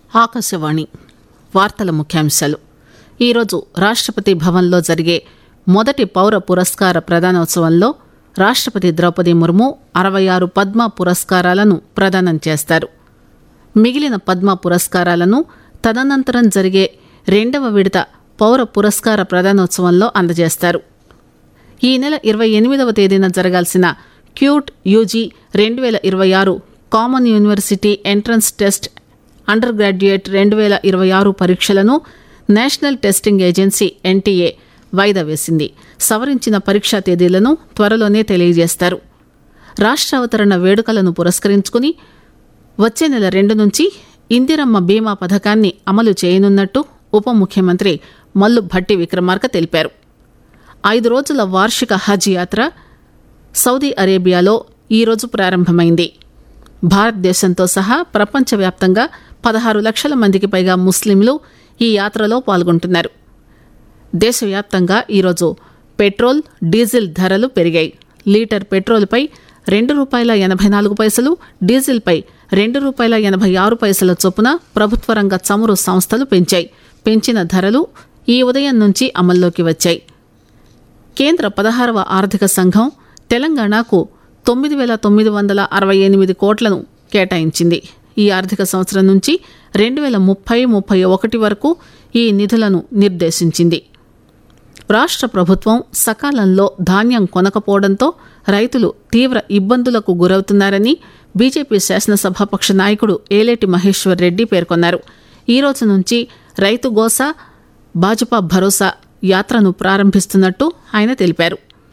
ఆకాశవాణి వార్తల ముఖ్యాంశాలు ఈరోజు రాష్టపతి భవన్లో జరిగే మొదటి పౌర పురస్కార ప్రదానోత్సవంలో రాష్టపతి ద్రౌపది ముర్ము అరవై ఆరు పద్మ పురస్కారాలను ప్రదానం చేస్తారు మిగిలిన పద్మ పురస్కారాలను తదనంతరం జరిగే రెండవ విడత పౌర పురస్కార ప్రదానోత్సవంలో అందజేస్తారు ఈ నెల ఇరవై ఎనిమిదవ తేదీన జరగాల్సిన క్యూట్ యూజీ రెండు వేల ఇరవై ఆరు common university entrance test undergraduate రెండు వేల ఇరవై ఆరు పరీక్షలను నేషనల్ టెస్టింగ్ ఏజెన్సీ ఎన్టీఏ వాయిదా వేసింది సవరించిన పరీక్షా తేదీలను త్వరలోనే తెలియజేస్తారు రాష్ట్ర అవతరణ వేడుకలను పురస్కరించుకుని వచ్చే నెల రెండు నుంచి ఇందిరమ్మ బీమా పథకాన్ని అమలు చేయనున్నట్టు ఉప ముఖ్యమంత్రి మల్లు భట్టి విక్రమార్క తెలిపారు ఐదు రోజుల వార్షిక హజ్ యాత్ర సౌదీ అరేబియాలో ఈరోజు ప్రారంభమైంది భారతదేశంతో సహా ప్రపంచవ్యాప్తంగా పదహారు లక్షల మందికి పైగా ముస్లింలు ఈ యాత్రలో పాల్గొంటున్నారు దేశవ్యాప్తంగా ఈరోజు పెట్రోల్ డీజిల్ ధరలు పెరిగాయి లీటర్ పెట్రోల్పై రెండు రూపాయల ఎనభై నాలుగు పైసలు డీజిల్పై రెండు రూపాయల ఎనభై ఆరు పైసల చొప్పున ప్రభుత్వ రంగ చమురు సంస్థలు పెంచాయి పెంచిన ధరలు ఈ ఉదయం నుంచి అమల్లోకి వచ్చాయి కేంద్ర పదహారవ ఆర్థిక సంఘం తెలంగాణకు తొమ్మిది వేల తొమ్మిది వందల అరవై ఎనిమిది కోట్లను కేటాయించింది ఈ ఆర్థిక సంవత్సరం నుంచి రెండు వేల ముప్పై ముప్పై ఒకటి వరకు ఈ నిధులను నిర్దేశించింది రాష్ట్ర ప్రభుత్వం సకాలంలో ధాన్యం కొనకపోవడంతో రైతులు తీవ్ర ఇబ్బందులకు గురవుతున్నారని బీజేపీ శాసనసభాపక్ష నాయకుడు ఏలేటి మహేశ్వర్ రెడ్డి పేర్కొన్నారు ఈ రోజు నుంచి రైతు గోసా భాజపా భరోసా యాత్రను ప్రారంభిస్తున్నట్టు ఆయన తెలిపారు